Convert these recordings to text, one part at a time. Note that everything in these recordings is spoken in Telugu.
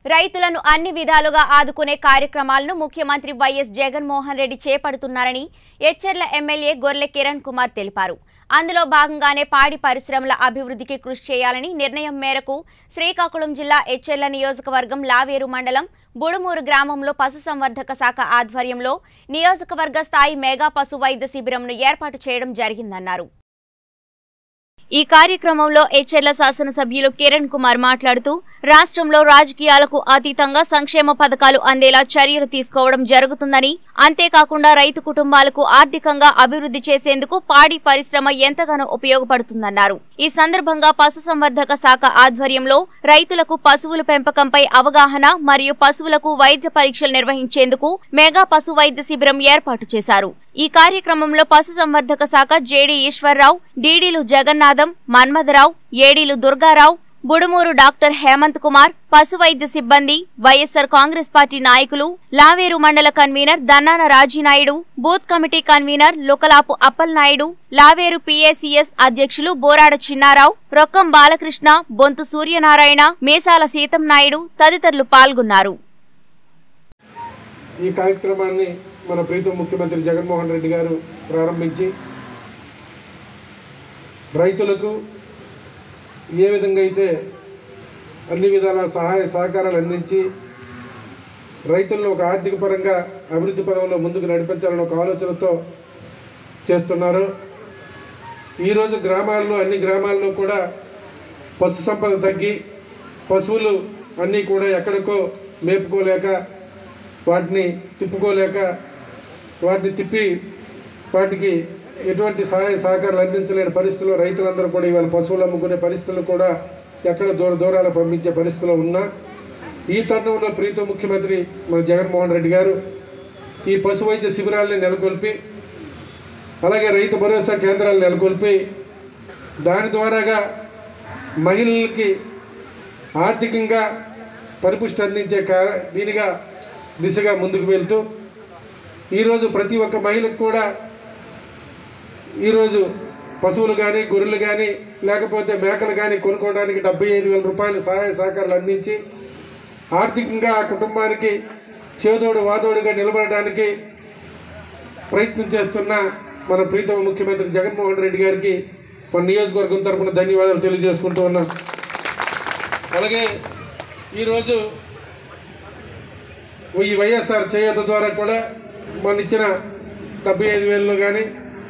రైతులను అన్ని విధాలుగా ఆదుకునే కార్యక్రమాలను ముఖ్యమంత్రి వైఎస్ జగన్మోహన్ రెడ్డి చేపడుతున్నారని ఎచ్చెర్ల ఎమ్మెల్యే గొర్లె కిరణ్ కుమార్ తెలిపారు అందులో భాగంగానే పాడి పరిశ్రమల అభివృద్ధికి కృషి చేయాలని నిర్ణయం మేరకు శ్రీకాకుళం జిల్లా ఎచ్చెర్ల నియోజకవర్గం లావేరు మండలం బుడుమూరు గ్రామంలో పశుసంవర్ధక శాఖ ఆధ్వర్యంలో నియోజకవర్గ స్థాయి మెగా పశు వైద్య శిబిరంను ఏర్పాటు చేయడం జరిగిందన్నారు ఈ కార్యక్రమంలో ఎచ్చెర్ల శాసనసభ్యులు కిరణ్ కుమార్ మాట్లాడుతూ రాష్ట్రంలో రాజకీయాలకు అతీతంగా సంక్షేమ పథకాలు అందేలా చర్యలు తీసుకోవడం జరుగుతుందని అంతేకాకుండా రైతు కుటుంబాలకు ఆర్థికంగా అభివృద్ధి చేసేందుకు పాడి పరిశ్రమ ఎంతగానో ఉపయోగపడుతుందన్నారు ఈ సందర్భంగా పశుసంవర్ధక శాఖ ఆధ్వర్యంలో రైతులకు పశువుల పెంపకంపై అవగాహన మరియు పశువులకు వైద్య పరీక్షలు నిర్వహించేందుకు మెగా పశు వైద్య శిబిరం ఏర్పాటు చేశారు ఈ కార్యక్రమంలో పశుసంవర్ధక శాఖ జేడీ ఈశ్వర్రావు డీడీలు జగన్నాథం మన్మథరావు ఏడీలు దుర్గారావు బుడుమూరు డాక్టర్ హేమంత్ కుమార్ పశు వైద్య సిబ్బంది వైఎస్సార్ కాంగ్రెస్ పార్టీ నాయకులు లావేరు మండల convener Dannana Raji Naidu booth committee convener Lukalapu Appala Naidu Laveru PACS అధ్యక్షులు బోరాడ చిన్నారావు రొక్కం బాలకృష్ణ బొంతు సూర్యనారాయణ మేసాల సీతం నాయుడు తదితరులు పాల్గొన్నారు ఈ కార్యక్రమాన్ని మన ప్రీతం ముఖ్యమంత్రి జగన్మోహన్ రెడ్డి గారు ప్రారంభించి రైతులకు ఏ విధంగా అయితే అన్ని విధాల సహాయ సహకారాలు అందించి రైతులను ఒక ఆర్థిక పరంగా అభివృద్ధి పరంలో ముందుకు నడిపించాలని ఒక ఆలోచనతో చేస్తున్నారు ఈరోజు గ్రామాల్లో అన్ని గ్రామాల్లో కూడా పశు సంపద తగ్గి పశువులు అన్నీ కూడా ఎక్కడికో మేపుకోలేక వాటిని తిప్పుకోలేక వాటిని తిప్పి వాటికి ఎటువంటి సహాయ సహకారాలు అందించలేని పరిస్థితుల్లో రైతులందరూ కూడా ఇవాళ పశువులు అమ్ముకునే పరిస్థితులు కూడా ఎక్కడ దూర దూరాలు పంపించే పరిస్థితిలో ఉన్నా ఈ తరుణంలో ప్రీత ముఖ్యమంత్రి మన జగన్మోహన్ రెడ్డి గారు ఈ పశు వైద్య శిబిరాల్ని నెలకొల్పి అలాగే రైతు భరోసా కేంద్రాలు నెలకొల్పి దాని ద్వారాగా మహిళలకి ఆర్థికంగా పరిపుష్టి అందించే కా దీనిగా దిశగా ముందుకు వెళ్తూ ఈరోజు ప్రతి ఒక్క మహిళకు కూడా ఈరోజు పశువులు కానీ గొర్రెలు కానీ లేకపోతే మేకలు కానీ కొనుక్కోవడానికి డెబ్బై ఐదు వేల రూపాయల సహాయ సహకారాలు అందించి ఆర్థికంగా ఆ కుటుంబానికి చేదోడు వాదోడుగా నిలబడడానికి ప్రయత్నం చేస్తున్న మన ప్రీతమ ముఖ్యమంత్రి జగన్మోహన్ రెడ్డి గారికి మన నియోజకవర్గం తరఫున ధన్యవాదాలు తెలియజేసుకుంటూ ఉన్నాం అలాగే ఈరోజు ఈ వైఎస్ఆర్ చేయూత ద్వారా కూడా మన ఇచ్చిన డెబ్బై ఐదు వేలలో కానీ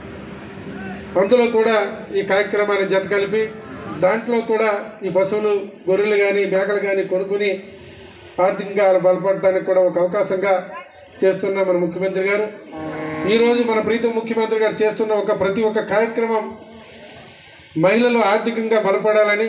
అందులో కూడా ఈ కార్యక్రమాన్ని జత కలిపి దాంట్లో కూడా ఈ పశువులు గొర్రెలు కానీ మేకలు కానీ కొనుక్కుని ఆర్థికంగా బలపడటానికి కూడా ఒక అవకాశంగా చేస్తున్న మన ముఖ్యమంత్రి గారు ఈరోజు మన ప్రీతం ముఖ్యమంత్రి గారు చేస్తున్న ఒక ప్రతి ఒక్క కార్యక్రమం మహిళలు ఆర్థికంగా బలపడాలని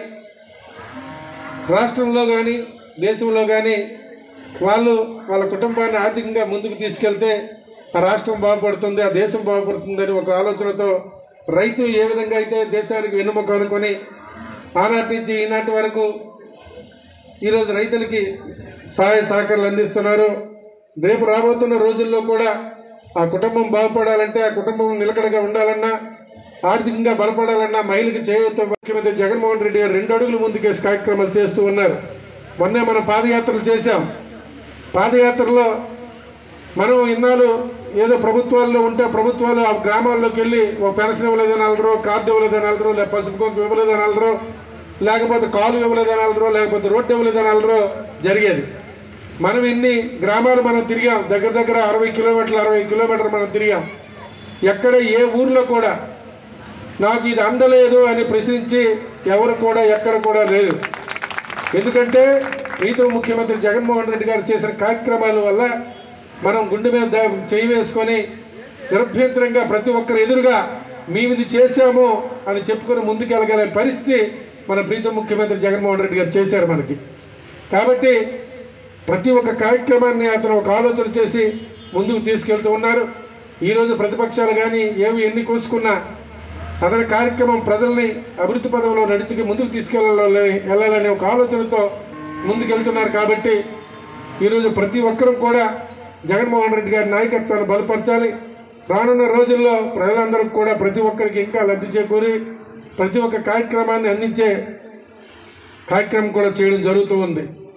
రాష్ట్రంలో కానీ దేశంలో కానీ వాళ్ళు వాళ్ళ కుటుంబాన్ని ఆర్థికంగా ముందుకు తీసుకెళ్తే ఆ రాష్ట్రం బాగుపడుతుంది ఆ దేశం బాగుపడుతుందని ఒక ఆలోచనతో రైతు ఏ విధంగా అయితే దేశానికి వెన్నుముక అనుకొని ఆనాటి నుంచి ఈనాటి వరకు ఈరోజు రైతులకి సహాయ సహకారాలు అందిస్తున్నారు రేపు రాబోతున్న రోజుల్లో కూడా ఆ కుటుంబం బాగుపడాలంటే ఆ కుటుంబం నిలకడగా ఉండాలన్నా ఆర్థికంగా బలపడాలన్నా మహిళకి చేయొద్దు ముఖ్యమంత్రి జగన్మోహన్ రెడ్డి గారు రెండు అడుగులు ముందుకేసి కార్యక్రమాలు చేస్తూ ఉన్నారు మొన్నే మనం పాదయాత్రలు చేశాం పాదయాత్రలో మనం ఇన్నాళ్ళు ఏదో ప్రభుత్వాల్లో ఉంటే ప్రభుత్వాలు ఆ గ్రామాల్లోకి వెళ్ళి ఒక పెన్షన్ ఇవ్వలేదని అలరో కార్డు ఇవ్వలేదని అలరో లేకపోతే పసుపు కుంకుమ ఇవ్వలేదని అలరో లేకపోతే కాలు ఇవ్వలేదని అలరో లేకపోతే రోడ్డు ఇవ్వలేదని అలరో జరిగేది మనం ఇన్ని గ్రామాలు మనం తిరిగాం దగ్గర దగ్గర అరవై కిలోమీటర్లు అరవై కిలోమీటర్లు మనం తిరిగాం ఎక్కడ ఏ ఊర్లో కూడా నాకు ఇది అందలేదు అని ప్రశ్నించి ఎవరు కూడా ఎక్కడ కూడా లేదు ఎందుకంటే ప్రీతం ముఖ్యమంత్రి జగన్మోహన్ రెడ్డి గారు చేసిన కార్యక్రమాల వల్ల మనం గుండె మీద దా- చేయి వేసుకొని నిరభ్యంతరంగా ప్రతి ఒక్కరు ఎదురుగా మేము ఇది చేశాము అని చెప్పుకొని ముందుకెళ్ళగలే పరిస్థితి మన ప్రీతం ముఖ్యమంత్రి జగన్మోహన్ రెడ్డి గారు చేశారు మనకి కాబట్టి ప్రతి ఒక్క కార్యక్రమాన్ని అతను ఒక ఆలోచన చేసి ముందుకు తీసుకెళ్తూ ఉన్నారు ఈరోజు ప్రతిపక్షాలు కానీ ఏవి ఎన్ని కోసుకున్నా అతని కార్యక్రమం ప్రజల్ని అభివృద్ధి పదంలో నడిచి ముందుకు తీసుకెళ్ళాలని వెళ్ళాలనే ఒక ఆలోచనతో ముందుకెళ్తున్నారు కాబట్టి ఈరోజు ప్రతి ఒక్కరూ కూడా జగన్మోహన్ రెడ్డి గారి నాయకత్వాన్ని బలపరచాలి రానున్న రోజుల్లో ప్రజలందరికీ కూడా ప్రతి ఒక్కరికి ఇంకా లబ్ధి చేకూరి ప్రతి ఒక్క కార్యక్రమాన్ని అందించే కార్యక్రమం కూడా చేయడం జరుగుతూ ఉంది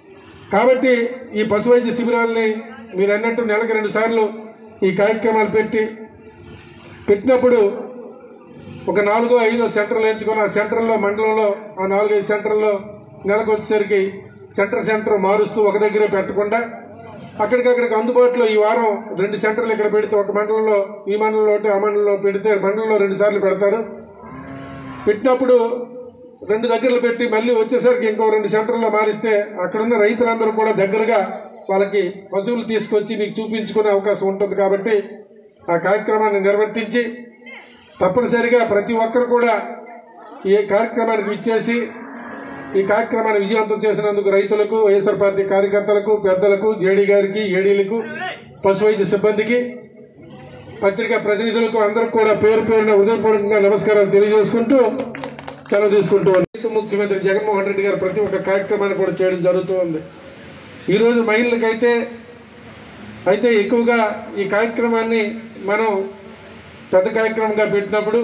కాబట్టి ఈ పశు వైద్య శిబిరాలని మీరు అన్నట్టు నెలకు రెండు సార్లు ఈ కార్యక్రమాలు పెట్టి పెట్టినప్పుడు ఒక నాలుగో ఐదో సెంటర్లు ఎంచుకొని ఆ సెంటర్లో మండలంలో ఆ నాలుగైదు సెంటర్లో నెలకు వచ్చేసరికి సెంటర్ సెంటర్ మారుస్తూ ఒక దగ్గరే పెట్టకుండా అక్కడికక్కడికి అందుబాటులో ఈ వారం రెండు సెంటర్లు ఇక్కడ పెడితే ఒక మండలంలో ఈ మండలంలో ఒకటి ఆ మండలంలో పెడితే మండలంలో రెండు సార్లు పెడతారు పెట్టినప్పుడు రెండు దగ్గరలు పెట్టి మళ్ళీ వచ్చేసరికి ఇంకో రెండు సెంటర్లో మారిస్తే అక్కడున్న రైతులందరూ కూడా దగ్గరగా వాళ్ళకి పశువులు తీసుకొచ్చి మీకు చూపించుకునే అవకాశం ఉంటుంది కాబట్టి ఆ కార్యక్రమాన్ని నిర్వర్తించి తప్పనిసరిగా ప్రతి ఒక్కరు కూడా ఈ కార్యక్రమానికి ఇచ్చేసి ఈ కార్యక్రమాన్ని విజయవంతం చేసినందుకు రైతులకు వైఎస్ఆర్ పార్టీ కార్యకర్తలకు పెద్దలకు జేడీ గారికి ఏడీలకు పశు వైద్య సిబ్బందికి పత్రికా ప్రతినిధులకు అందరికి కూడా పేరు పేరున హృదయపూర్వకంగా నమస్కారాలు తెలియజేసుకుంటూ సెలవు తీసుకుంటూ ఉన్నాను. రైతు ముఖ్యమంత్రి జగన్మోహన్ రెడ్డి గారు ప్రతి ఒక్క కార్యక్రమాన్ని కూడా చేయడం జరుగుతూ ఉంది ఈరోజు మహిళలకైతే అయితే ఎక్కువగా ఈ కార్యక్రమాన్ని మనం పెద్ద కార్యక్రమంగా పెట్టినప్పుడు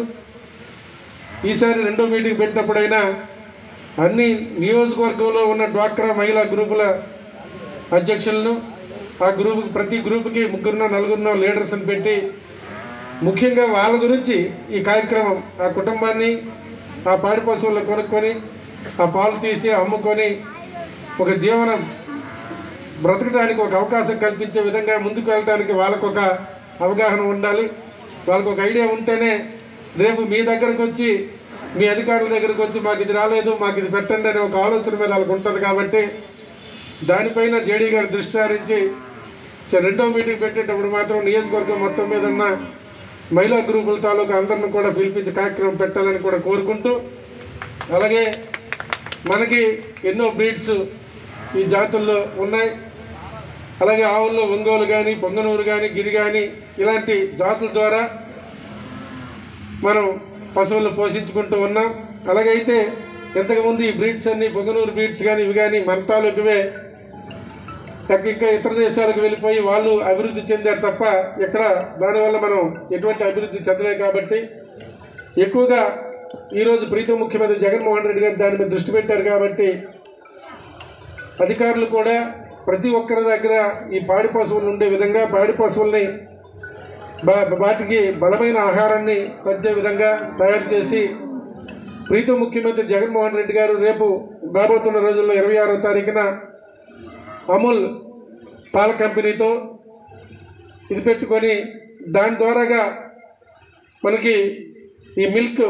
ఈసారి రెండో మీటింగ్ పెట్టినప్పుడైనా అన్ని నియోజకవర్గంలో ఉన్న డ్వాక్రా మహిళా గ్రూపుల అధ్యక్షులను ఆ గ్రూప్ ప్రతి గ్రూప్కి ముగ్గురునో నలుగురినో లీడర్స్ని పెట్టి ముఖ్యంగా వాళ్ళ గురించి ఈ కార్యక్రమం ఆ కుటుంబాన్ని ఆ పాడి పశువులను కొనుక్కొని ఆ పాలు తీసి అమ్ముకొని ఒక జీవనం బ్రతకడానికి ఒక అవకాశం కల్పించే విధంగా ముందుకు వెళ్ళడానికి వాళ్ళకు ఒక అవగాహన ఉండాలి వాళ్ళకు ఒక ఐడియా ఉంటేనే రేపు మీ దగ్గరకు వచ్చి మీ అధికారుల దగ్గరకు వచ్చి మాకు ఇది రాలేదు మాకు ఇది పెట్టండి అనే ఒక ఆలోచన మీద వాళ్ళకు ఉంటుంది కాబట్టి దానిపైన జేడీ గారు దృష్టి సారించి సో రెండో మీటింగ్ పెట్టేటప్పుడు మాత్రం నియోజకవర్గం మొత్తం మీద ఉన్న మహిళా గ్రూపుల తాలూకా అందరిని కూడా పిలిపించి కార్యక్రమం పెట్టాలని కూడా కోరుకుంటూ అలాగే మనకి ఎన్నో బ్రీడ్స్ ఈ జాతుల్లో ఉన్నాయి అలాగే ఆవుల్లో ఒంగోలు కానీ పొంగనూరు కానీ గిరి కానీ ఇలాంటి జాతుల ద్వారా మనం పశువులను పోషించుకుంటూ ఉన్నాం అలాగైతే ఇంతకుముందు ఈ బ్రీడ్స్ అన్ని పొంగనూరు బ్రీడ్స్ కానీ ఇవి కానీ మన తాలూకువే తగ్గ ఇంకా ఇతర దేశాలకు వెళ్ళిపోయి వాళ్ళు అభివృద్ధి చెందారు తప్ప ఇక్కడ దానివల్ల మనం ఎటువంటి అభివృద్ధి చెందలేదు కాబట్టి ఎక్కువగా ఈరోజు ప్రీతం ముఖ్యమంత్రి జగన్మోహన్ రెడ్డి గారు దాని మీద దృష్టి పెట్టారు కాబట్టి అధికారులు కూడా ప్రతి ఒక్కరి దగ్గర ఈ పాడి పశువులు ఉండే విధంగా పాడి పశువుల్ని బా- వాటికి బలమైన ఆహారాన్ని పంచే విధంగా తయారు చేసి ప్రీతం ముఖ్యమంత్రి జగన్మోహన్ రెడ్డి గారు రేపు రాబోతున్న రోజుల్లో ఇరవై ఆరో తారీఖున అమూల్ పాల కంపెనీతో ఇది పెట్టుకొని దాని ద్వారాగా మనకి ఈ మిల్క్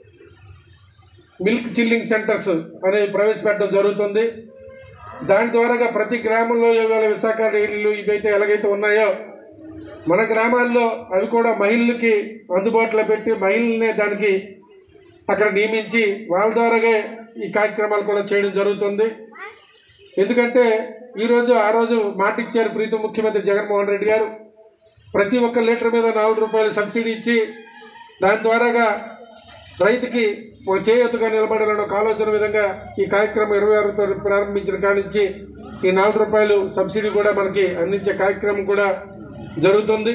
మిల్క్ చిల్లింగ్ సెంటర్స్ అనేవి ప్రవేశపెట్టడం జరుగుతుంది దాని ద్వారాగా ప్రతి గ్రామంలో ఇవాళ విశాఖ డైరీలు ఇవైతే ఎలాగైతే ఉన్నాయో మన గ్రామాల్లో అవి కూడా మహిళలకి అందుబాటులో పెట్టి మహిళలనే దానికి అక్కడ నియమించి వాళ్ళ ద్వారాగే ఈ కార్యక్రమాలు కూడా చేయడం జరుగుతుంది ఎందుకంటే ఈరోజు ఆ రోజు మాట ఇచ్చారు ప్రీతం ముఖ్యమంత్రి జగన్మోహన్ రెడ్డి గారు ప్రతి ఒక్క లీటర్ మీద నాలుగు రూపాయలు సబ్సిడీ ఇచ్చి దాని ద్వారాగా రైతుకి ఒక చేయూతగా నిలబడాలని ఒక ఆలోచన విధంగా ఈ కార్యక్రమం ఇరవై ఆరుతో ప్రారంభించిన కాడి నుంచి ఈ నాలుగు రూపాయలు సబ్సిడీ కూడా మనకి అందించే కార్యక్రమం కూడా జరుగుతుంది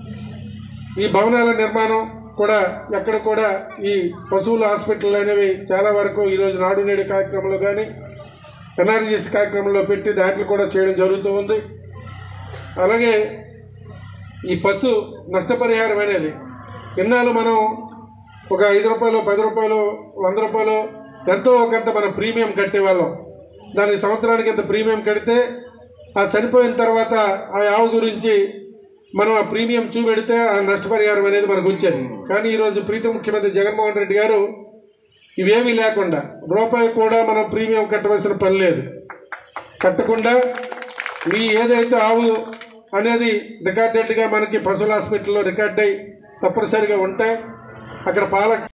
ఈ భవనాల నిర్మాణం కూడా ఎక్కడ కూడా ఈ పశువుల హాస్పిటల్ అనేవి చాలా వరకు ఈరోజు నాడు నేడు కార్యక్రమంలో కానీ ఎన్ఆర్జీఎస్ కార్యక్రమంలో పెట్టి దాంట్లో కూడా చేయడం జరుగుతూ ఉంది అలాగే ఈ పశు నష్టపరిహారం అనేది ఇన్నాళ్ళు మనం ఒక ఐదు రూపాయలు పది రూపాయలు వంద రూపాయలు ఎంతో కొంత మనం ప్రీమియం కట్టేవాళ్ళం దానికి సంవత్సరానికి ఇంత ప్రీమియం కడితే ఆ చనిపోయిన తర్వాత ఆ ఆవు గురించి మనం ఆ ప్రీమియం చూపెడితే ఆ నష్టపరిహారం అనేది మనకు వచ్చేది కానీ ఈరోజు ప్రీతి ముఖ్యమంత్రి జగన్మోహన్ రెడ్డి గారు ఇవేమీ లేకుండా రూపాయి కూడా మనం ప్రీమియం కట్టవలసిన పని లేదు కట్టకుండా మీ ఏదైతే ఆవు అనేది రికార్డెడ్గా మనకి పశువుల హాస్పిటల్లో రికార్డ్ అయి తప్పనిసరిగా ఉంటాయి అక్కడ పాల